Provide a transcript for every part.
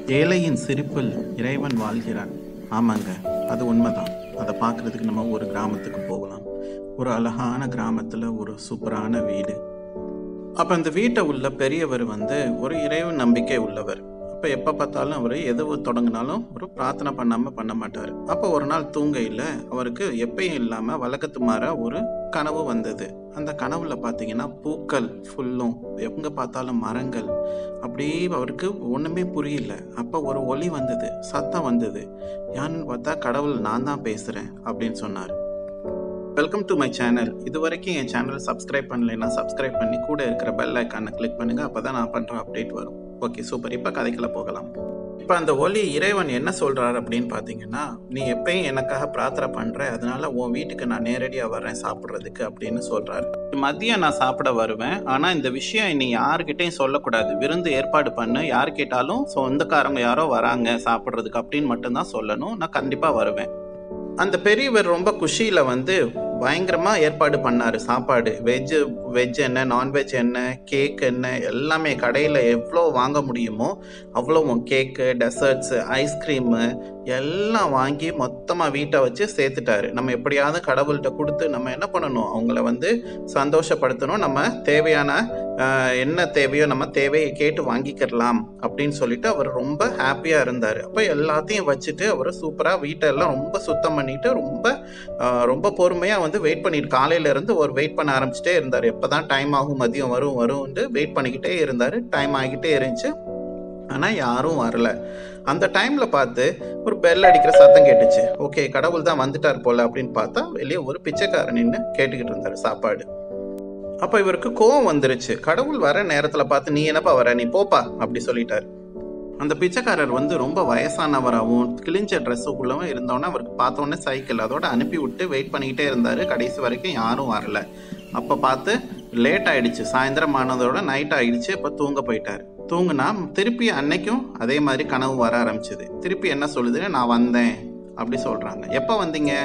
ஏழையின் சிரிப்பில் இறைவன் வாழ்கிறான் ஆமாங்க அது உண்மைதான் அதை பார்க்கறதுக்கு நம்ம ஒரு கிராமத்துக்கு போகலாம் ஒரு அழகான கிராமத்தில் ஒரு சூப்பரான வீடு அப்போ அந்த வீட்டை உள்ள பெரியவர் வந்து ஒரு இறைவன் நம்பிக்கை உள்ளவர் அப்போ எப்போ பார்த்தாலும் அவர் எது தொடங்கினாலும் ஒரு பிரார்த்தனை பண்ணாமல் பண்ண மாட்டார் அப்போ ஒரு நாள் தூங்கையில் அவருக்கு எப்பயும் இல்லாமல் வழக்கத்து மாற ஒரு கனவு வந்தது அந்த கனவுல பார்த்தீங்கன்னா பூக்கள் ஃபுல்லும் எங்கே பார்த்தாலும் மரங்கள் அப்படியே அவருக்கு ஒன்றுமே புரியல அப்போ ஒரு ஒலி வந்தது சத்தம் வந்தது யாருன்னு பார்த்தா கடவுள் நான் தான் பேசுகிறேன் அப்படின்னு சொன்னார் வெல்கம் டு மை சேனல் இது வரைக்கும் என் சேனல் சப்ஸ்கிரைப் பண்ணலைன்னா சப்ஸ்கிரைப் பண்ணி கூட இருக்கிற பெல் ஐக்கானை கிளிக் பண்ணுங்க அப்பதான் நான் பண்ற அப்டேட் வரும் ஓகே சூப்பர் இப்போ கதைக்குள்ள போகலாம் இப்போ அந்த ஒலி இறைவன் என்ன சொல்றாரு அப்படின்னு பார்த்தீங்கன்னா நீ எப்பயும் எனக்காக பிரார்த்தனை பண்ற அதனால உன் வீட்டுக்கு நான் நேரடியாக வரேன் சாப்பிட்றதுக்கு அப்படின்னு சொல்றாரு மதியம் நான் சாப்பிட வருவேன் ஆனா இந்த விஷயம் நீ யாருக்கிட்டையும் சொல்லக்கூடாது விருந்து ஏற்பாடு பண்ணு யார் கேட்டாலும் சொந்தக்காரங்க யாரோ வராங்க சாப்பிட்றதுக்கு அப்படின்னு மட்டும்தான் சொல்லணும் நான் கண்டிப்பா வருவேன் அந்த பெரியவர் ரொம்ப குஷியில வந்து பயங்கரமா ஏற்பாடு பண்ணாரு சாப்பாடு வெஜ் வெஜ் என்ன நான்வெஜ் என்ன கேக் என்ன எல்லாமே கடையில் எவ்வளோ வாங்க முடியுமோ அவ்வளோ கேக்கு டெசர்ட்ஸு ஐஸ்கிரீமு எல்லாம் வாங்கி மொத்தமாக வீட்டை வச்சு சேர்த்துட்டாரு நம்ம எப்படியாவது கடவுள்கிட்ட கொடுத்து நம்ம என்ன பண்ணணும் அவங்கள வந்து சந்தோஷப்படுத்தணும் நம்ம தேவையான ஆஹ், என்ன தேவையோ நம்ம தேவையை கேட்டு வாங்கிக்கிறலாம் அப்படின்னு சொல்லிட்டு அவர் ரொம்ப ஹாப்பியாக இருந்தார் அப்போ எல்லாத்தையும் வச்சுட்டு அவர் சூப்பராக வீட்டெல்லாம் ரொம்ப சுத்தம் பண்ணிட்டு ரொம்ப ஆஹ், ரொம்ப பொறுமையாக வந்து வெயிட் பண்ணிட்டு காலையில இருந்து ஒரு வெயிட் பண்ண ஆரம்பிச்சிட்டே இருந்தார் எப்போ தான் டைம் ஆகும் மதியம் வரும் வரும்னு வெயிட் பண்ணிக்கிட்டே இருந்தார் டைம் ஆகிட்டே இருந்துச்சு ஆனால் யாரும் வரல அந்த டைம்ல பார்த்து ஒரு பெல் அடிக்கிற சத்தம் கேட்டுச்சு ஓகே கடவுள் தான் வந்துட்டார் போல அப்படின்னு பார்த்தா வெளியே ஒரு பிச்சைக்காரன் நின்று கேட்டுக்கிட்டு இருந்தாரு சாப்பாடு அப்ப இவருக்கு கோவம் வந்துருச்சு கடவுள் வர நேரத்துல பார்த்து நீ என்னப்பா வர நீ போப்பா அப்படி சொல்லிட்டாரு அந்த பிச்சைக்காரர் வந்து ரொம்ப வயசானவராகவும் கிழிஞ்ச ட்ரெஸ்ஸுக்குள்ளவும் இருந்தோன்னே அவருக்கு பார்த்தோன்னே சைக்கிள் அதோட அனுப்பி விட்டு வெயிட் பண்ணிக்கிட்டே இருந்தாரு கடைசி வரைக்கும் யாரும் வரல அப்போ பார்த்து லேட் ஆயிடுச்சு சாயந்தரம் ஆனதோட நைட் ஆயிடுச்சு இப்போ தூங்க போயிட்டாரு தூங்குனா திருப்பி அன்னைக்கும் அதே மாதிரி கனவு வர ஆரம்பிச்சது திருப்பி என்ன சொல்லுதுன்னு நான் வந்தேன் அப்படி சொல்றாங்க எப்போ வந்தீங்க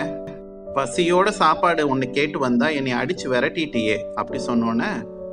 பசியோட சாப்பாடு ஒன்று கேட்டு வந்தா என்னை அடிச்சு விரட்டிட்டியே அப்படி சொன்னோன்னே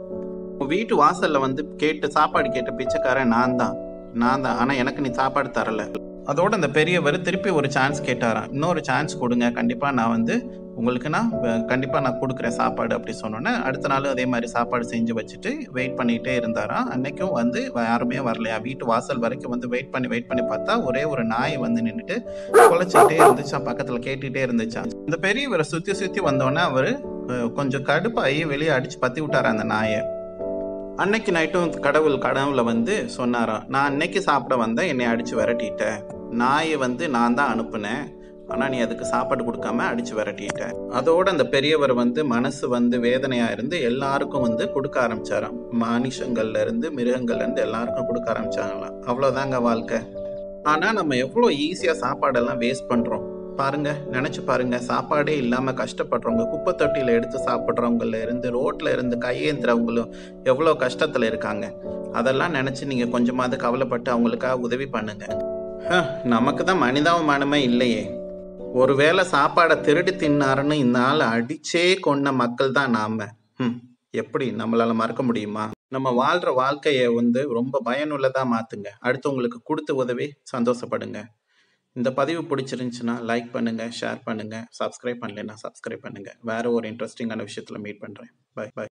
உன் வீட்டு வாசல்ல வந்து கேட்டு சாப்பாடு கேட்ட பிச்சைக்காரன் நான் தான் நான் தான் ஆனா எனக்கு நீ சாப்பாடு தரல அதோட அந்த பெரியவர் திருப்பி ஒரு சான்ஸ் கேட்டாராம் இன்னொரு சான்ஸ் கொடுங்க கண்டிப்பா நான் வந்து உங்களுக்கு நான் அஹ், கண்டிப்பா நான் கொடுக்குறேன் சாப்பாடு அப்படி சொன்னோன்னே அடுத்த நாள் அதே மாதிரி சாப்பாடு செஞ்சு வச்சுட்டு வெயிட் பண்ணிட்டே இருந்தாராம் அன்னைக்கும் வந்து யாருமே வரலையா வீட்டு வாசல் வரைக்கும் வந்து வெயிட் பண்ணி வெயிட் பண்ணி பார்த்தா ஒரே ஒரு நாய் வந்து நின்றுட்டு குலைச்சிட்டே இருந்துச்சா பக்கத்துல கேட்டுட்டே இருந்துச்சா இந்த பெரியவரை சுத்தி சுத்தி வந்தோடனே அவரு அஹ், கொஞ்சம் கடுப்பாகி வெளியே அடிச்சு பத்தி விட்டாரு அந்த நாயை அன்னைக்கு நைட்டும் கடவுள் கனவுல வந்து சொன்னாராம் நான் அன்னைக்கு சாப்பிட வந்தேன் என்னை அடிச்சு விரட்டிட்ட நாயை வந்து நான் தான் அனுப்புனேன் ஆனா நீ அதுக்கு சாப்பாடு கொடுக்காம அடிச்சு விரட்டிட்ட அதோட அந்த பெரியவர் வந்து மனசு வந்து வேதனையா இருந்து எல்லாருக்கும் வந்து கொடுக்க ஆரம்பிச்சாராம் மனுஷங்கள்ல இருந்து மிருகங்கள்ல இருந்து எல்லாருக்கும் கொடுக்க ஆரம்பிச்சாங்களாம் அவ்வளவுதாங்க வாழ்க்கை ஆனா நம்ம எவ்வளவு ஈஸியா சாப்பாடெல்லாம் வேஸ்ட் பண்றோம் பாருங்க நினைச்சு பாருங்க சாப்பாடே இல்லாம கஷ்டப்படுறவங்க குப்பை தொட்டியில எடுத்து சாப்பிட்றவங்கல இருந்து ரோட்ல இருந்து கையேந்துறவங்களும் எவ்வளோ கஷ்டத்துல இருக்காங்க அதெல்லாம் நினைச்சு நீங்க கொஞ்சமாவது கவலைப்பட்டு அவங்களுக்காக உதவி பண்ணுங்க ஹ, நமக்கு தான் மனிதாபிமானமே இல்லையே ஒருவேளை சாப்பாடை திருடி தின்னாருன்னு இந்த ஆள் அடிச்சே கொண்ட மக்கள் தான் நாம ஹம், எப்படி நம்மளால மறக்க முடியுமா நம்ம வாழ்ற வாழ்க்கையை வந்து ரொம்ப பயனுள்ளதா மாத்துங்க அடுத்தவங்களுக்கு கொடுத்து உதவி சந்தோஷப்படுங்க இந்த பதிவு பிடிச்சிருந்துச்சுன்னா லைக் பண்ணுங்க ஷேர் பண்ணுங்க சப்ஸ்கிரைப் பண்ணலைன்னா சப்ஸ்கிரைப் பண்ணுங்க வேற ஒரு இன்ட்ரெஸ்டிங்கான விஷயத்துல மீட் பண்றேன் பை பை